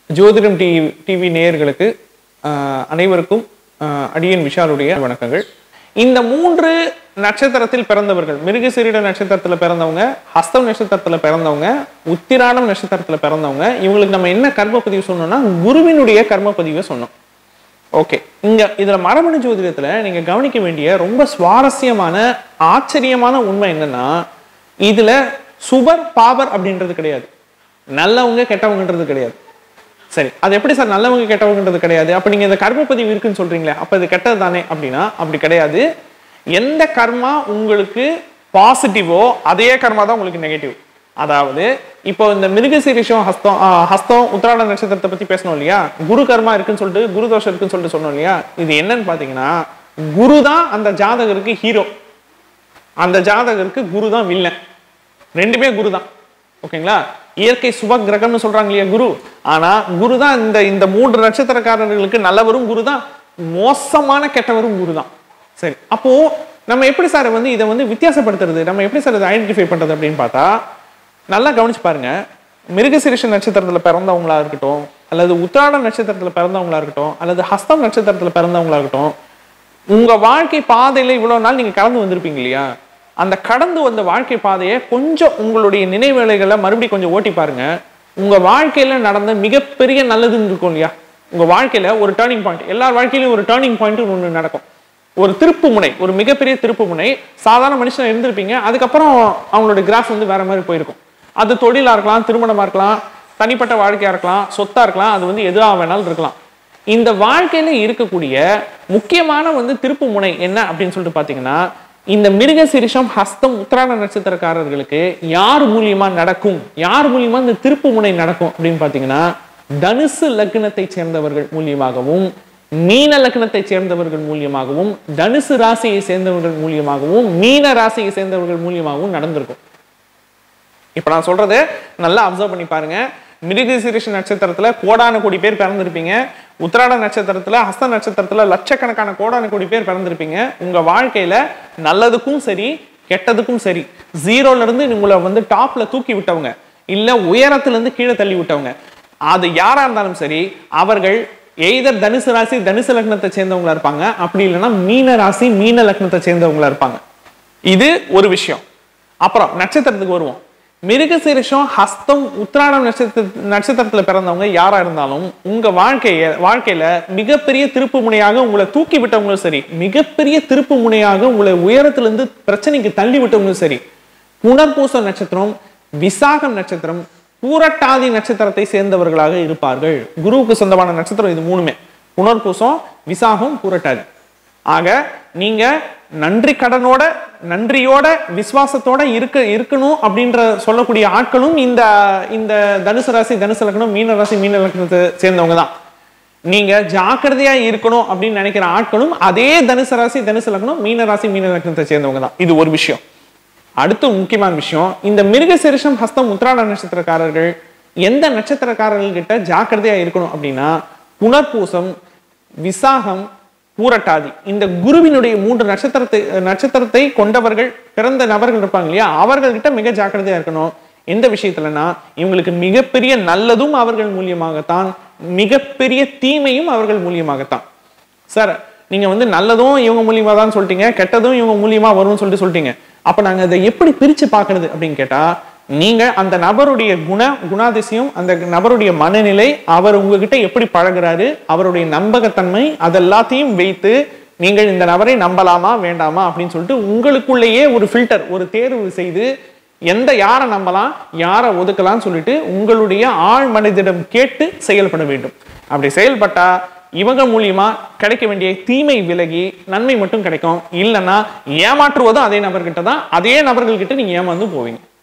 ஜோதிடம் TV TV நேயர்களுக்கு ஆஹ், அனைவருக்கும் ஆஹ், அடியன் விஷாலுடைய வணக்கங்கள் இந்த மூன்று நட்சத்திரத்தில் பிறந்தவர்கள் மிருகசீரிட நட்சத்திரத்தில் பிறந்தவங்க ஹஸ்தம் நட்சத்திரத்தில் பிறந்தவங்க உத்திராடம் நட்சத்திரத்தில் பிறந்தவங்க இவங்களுக்கு நம்ம என்ன கர்ம பதிவு சொன்னோம்னா குருவினுடைய கர்ம பதிவை சொன்னோம் ஓகே இங்க இதுல மரபணு ஜோதிடத்துல நீங்க கவனிக்க வேண்டிய ரொம்ப சுவாரஸ்யமான ஆச்சரியமான உண்மை என்னன்னா இதுல சுபர் பாபர் அப்படின்றது கிடையாது நல்லவங்க கெட்டவங்கன்றது கிடையாது சரி அது எப்படி சார் நல்லவங்க கெட்டவங்கன்றது கிடையாது அப்ப நீங்க இந்த கர்ம பதிவு இருக்குன்னு சொல்றீங்களே அப்ப இது கெட்டது தானே அப்படின்னா அப்படி கிடையாது எந்த கர்மா உங்களுக்கு பாசிட்டிவோ அதே கர்மா தான் உங்களுக்கு நெகட்டிவ் அதாவது இப்போ இந்த மிருகசீரிஷம் ஹஸ்தம் ஆஹ், ஹஸ்தம் உத்திராட நட்சத்திரத்தை பத்தி பேசணும் இல்லையா குரு கர்மா இருக்குன்னு சொல்லிட்டு குரு தோஷம் இருக்குன்னு சொல்லிட்டு சொன்னோம் இல்லையா இது என்னன்னு பாத்தீங்கன்னா குரு தான் அந்த ஜாதகருக்கு ஹீரோ அந்த ஜாதகருக்கு குரு தான் வில்லன் ரெண்டுமே குரு தான் ஓகேங்களா இயற்கை சுப கிரகம்னு சொல்றாங்க இல்லையா குரு ஆனா குரு தான் இந்த இந்த மூன்று நட்சத்திரக்காரர்களுக்கு நல்லவரும் குரு தான் மோசமான கெட்டவரும் குரு தான் சரி அப்போ நம்ம எப்படி சார் வந்து இதை வந்து வித்தியாசப்படுத்துறது நம்ம எப்படி சார் இதை ஐடென்டிஃபை பண்றது அப்படின்னு பார்த்தா நல்லா கவனிச்சு பாருங்க மிருகசிரிஷ நட்சத்திரத்துல பிறந்தவங்களா இருக்கட்டும் அல்லது உத்திராட நட்சத்திரத்துல பிறந்தவங்களா இருக்கட்டும் அல்லது ஹஸ்தம் நட்சத்திரத்துல பிறந்தவங்களா இருக்கட்டும் உங்க வாழ்க்கை பாதையில இவ்வளவு நாள் நீங்க கடந்து வந்திருப்பீங்க இல்லையா அந்த கடந்து வந்த வாழ்க்கை பாதையை கொஞ்சம் உங்களுடைய நினைவேளைகளை மறுபடியும் கொஞ்சம் ஓட்டி பாருங்க உங்க வாழ்க்கையில நடந்த மிகப்பெரிய நல்லதுன்னு இருக்கும் இல்லையா உங்க வாழ்க்கையில ஒரு டேர்னிங் பாயிண்ட் எல்லார் வாழ்க்கையிலும் ஒரு டேர்னிங் பாயிண்ட் ஒன்று நடக்கும் ஒரு திருப்பு முனை ஒரு மிகப்பெரிய திருப்பு முனை சாதாரண மனுஷனா இருந்திருப்பீங்க அதுக்கப்புறம் அவங்களோட கிராஃப் வந்து வேற மாதிரி போயிருக்கும் அது தொழிலா இருக்கலாம் திருமணமா இருக்கலாம் தனிப்பட்ட வாழ்க்கையா இருக்கலாம் சொத்தா இருக்கலாம் அது வந்து எதுவாக வேணாலும் இருக்கலாம் இந்த வாழ்க்கையில இருக்கக்கூடிய முக்கியமான வந்து திருப்பு முனை என்ன அப்படின்னு சொல்லிட்டு பாத்தீங்கன்னா இந்த மிருக சிரிஷம் ஹஸ்தம் உத்திராட நட்சத்திரக்காரர்களுக்கு யார் மூலியமா நடக்கும் யார் மூலியமா இந்த திருப்பு முனை நடக்கும் அப்படின்னு பாத்தீங்கன்னா தனுசு லக்னத்தை சேர்ந்தவர்கள் மூலியமாகவும் மீன லக்னத்தை சேர்ந்தவர்கள் மூலியமாகவும் தனுசு ராசியை சேர்ந்தவர்கள் மூலியமாகவும் மீன ராசியை சேர்ந்தவர்கள் மூலியமாகவும் நடந்திருக்கும் இப்ப நான் சொல்றது நல்லா அப்சர்வ் பண்ணி பாருங்க மிருகசீரிஷ நட்சத்திரத்துல கோடான கோடி பேர் பிறந்திருப்பீங்க உத்திராட நட்சத்திரத்துல ஹஸ்த நட்சத்திரத்துல லட்சக்கணக்கான கோடான கோடி பேர் பிறந்திருப்பீங்க உங்க வாழ்க்கையில நல்லதுக்கும் சரி கெட்டதுக்கும் சரி ஜீரோல இருந்து உங்களை வந்து டாப்ல தூக்கி விட்டவங்க இல்ல உயரத்துல இருந்து கீழே தள்ளி விட்டவங்க அது யாரா இருந்தாலும் சரி அவர்கள் எய்தர் தனுசு ராசி தனுசு லக்னத்தை சேர்ந்தவங்களா இருப்பாங்க அப்படி இல்லைன்னா மீன ராசி மீன லக்னத்தை சேர்ந்தவங்களா இருப்பாங்க இது ஒரு விஷயம் அப்புறம் நட்சத்திரத்துக்கு வருவோம் மிருகசீரிஷம் ஹஸ்தம் உத்திராடம் நட்சத்திர நட்சத்திரத்துல பிறந்தவங்க யாரா இருந்தாலும் உங்க வாழ்க்கைய வாழ்க்கையில மிகப்பெரிய திருப்பு முனையாக உங்களை தூக்கி விட்டவங்களும் சரி மிகப்பெரிய திருப்பு முனையாக உங்களை உயரத்திலிருந்து பிரச்சனைக்கு தள்ளி விட்டவங்களும் சரி புனர்பூச நட்சத்திரம் விசாகம் நட்சத்திரம் பூரட்டாதி நட்சத்திரத்தை சேர்ந்தவர்களாக இருப்பார்கள் குருவுக்கு சொந்தமான நட்சத்திரம் இது மூணுமே புனர்பூசம் விசாகம் பூரட்டாதி ஆக நீங்க நன்றி கடனோட நன்றியோட விசுவாசத்தோட இருக்க இருக்கணும் அப்படின்ற சொல்லக்கூடிய ஆட்களும் இந்த இந்த தனுசு ராசி தனுசு லக்னம் மீன ராசி மீன லக்னத்தை சேர்ந்தவங்க தான் நீங்க ஜாக்கிரதையா இருக்கணும் அப்படின்னு நினைக்கிற ஆட்களும் அதே தனுசு ராசி தனுசு லக்னம் மீன ராசி மீன லக்னத்தை சேர்ந்தவங்க தான் இது ஒரு விஷயம் அடுத்து முக்கியமான விஷயம் இந்த மிருக சிறுஷம் ஹஸ்தம் உத்திராட நட்சத்திரக்காரர்கள் எந்த நட்சத்திரக்காரர்கள் கிட்ட ஜாக்கிரதையா இருக்கணும் அப்படின்னா புனர்பூசம் விசாகம் பூரட்டாதி இந்த குருவினுடைய மூன்று நட்சத்திரத்தை நட்சத்திரத்தை கொண்டவர்கள் பிறந்த நபர்கள் இருப்பாங்க இல்லையா அவர்கள்கிட்ட மிக ஜாக்கிரதையா இருக்கணும் எந்த விஷயத்துலனா இவங்களுக்கு மிகப்பெரிய நல்லதும் அவர்கள் மூலியமாகத்தான் மிகப்பெரிய தீமையும் அவர்கள் மூலியமாகத்தான் சார் நீங்க வந்து நல்லதும் இவங்க மூலியமா தான் சொல்லிட்டீங்க கெட்டதும் இவங்க மூலியமா வரும்னு சொல்லிட்டு சொல்லிட்டீங்க அப்ப நாங்க அதை எப்படி பிரிச்சு பார்க்கிறது அப்படின்னு கேட்டா நீங்க அந்த நபருடைய குண குணாதிசயம் அந்த நபருடைய மனநிலை அவர் உங்ககிட்ட எப்படி பழகுறாரு அவருடைய நம்பகத்தன்மை அதெல்லாத்தையும் வைத்து நீங்கள் இந்த நபரை நம்பலாமா வேண்டாமா அப்படின்னு சொல்லிட்டு உங்களுக்குள்ளேயே ஒரு ஃபில்டர் ஒரு தேர்வு செய்து எந்த யாரை நம்பலாம் யாரை ஒதுக்கலாம்னு சொல்லிட்டு உங்களுடைய ஆழ் மனிதிடம் கேட்டு செயல்பட வேண்டும் அப்படி செயல்பட்டா இவங்க மூலியமா கிடைக்க வேண்டிய தீமை விலகி நன்மை மட்டும் கிடைக்கும் இல்லைன்னா ஏமாற்றுவதும் அதே நபர்கிட்ட தான் அதே நபர்கள்கிட்ட நீங்க ஏமாந்து போவீங்க